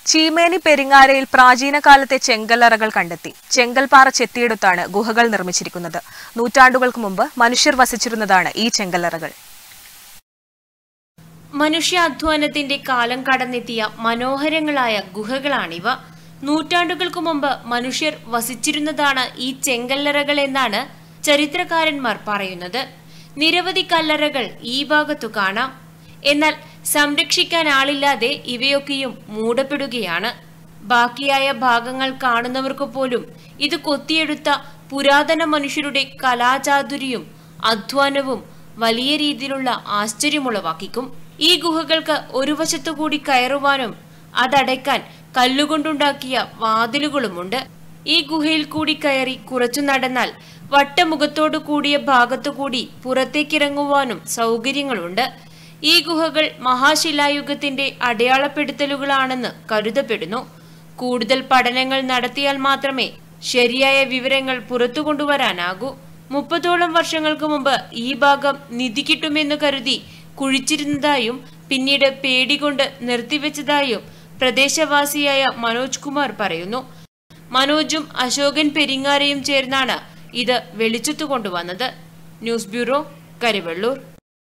ചീമേനി പെരിങ്ങാരയിൽ പ്രാചീന കാലത്തെ ചെങ്കല്ലറകൾ കണ്ടെത്തി ചെങ്കൽപ്പാറ ചെത്തിയെടുത്താണ് ഗുഹകൾ നിർമ്മിച്ചിരിക്കുന്നത് നൂറ്റാണ്ടുകൾക്ക് മുമ്പ് മനുഷ്യർ വസിച്ചിരുന്നതാണ് ഈ ചെങ്കല്ലറകൾ മനുഷ്യാധ്വാനത്തിന്റെ കാലം കടന്നെത്തിയ മനോഹരങ്ങളായ ഗുഹകളാണിവ നൂറ്റാണ്ടുകൾക്ക് മുമ്പ് മനുഷ്യർ വസിച്ചിരുന്നതാണ് ഈ ചെങ്കല്ലറകൾ എന്നാണ് ചരിത്രകാരന്മാർ പറയുന്നത് നിരവധി കല്ലറകൾ ഈ ഭാഗത്തു കാണാം എന്നാൽ സംരക്ഷിക്കാൻ ആളില്ലാതെ ഇവയൊക്കെയും മൂടപ്പെടുകയാണ് ബാക്കിയായ ഭാഗങ്ങൾ കാണുന്നവർക്ക് പോലും ഇത് കൊത്തിയെടുത്ത പുരാതന മനുഷ്യരുടെ കലാചാതുരിയും അധ്വാനവും വലിയ രീതിയിലുള്ള ആശ്ചര്യമുളവാക്കിക്കും ഈ ഗുഹകൾക്ക് ഒരു വശത്തുകൂടി കയറുവാനും അതടയ്ക്കാൻ കല്ലുകൊണ്ടുണ്ടാക്കിയ വാതിലുകളുമുണ്ട് ഈ ഗുഹയിൽ കൂടി കയറി കുറച്ചു നടന്നാൽ വട്ടമുഖത്തോടു കൂടിയ ഭാഗത്തുകൂടി പുറത്തേക്കിറങ്ങുവാനും സൗകര്യങ്ങളുണ്ട് ഈ ഗുഹകൾ മഹാശിലായുഗത്തിന്റെ അടയാളപ്പെടുത്തലുകളാണെന്ന് കരുതപ്പെടുന്നു കൂടുതൽ പഠനങ്ങൾ നടത്തിയാൽ മാത്രമേ ശരിയായ വിവരങ്ങൾ പുറത്തു കൊണ്ടുവരാനാകൂ മുപ്പതോളം വർഷങ്ങൾക്ക് മുമ്പ് ഈ ഭാഗം നിധി കിട്ടുമെന്ന് കരുതി കുഴിച്ചിരുന്നതായും പിന്നീട് പേടികൊണ്ട് നിർത്തിവെച്ചതായും പ്രദേശവാസിയായ മനോജ് കുമാർ പറയുന്നു മനോജും അശോകൻ പെരിങ്ങാരയും ചേർന്നാണ് ഇത് വെളിച്ചത്തു കൊണ്ടുവന്നത് ന്യൂസ് ബ്യൂറോ കരിവെള്ളൂർ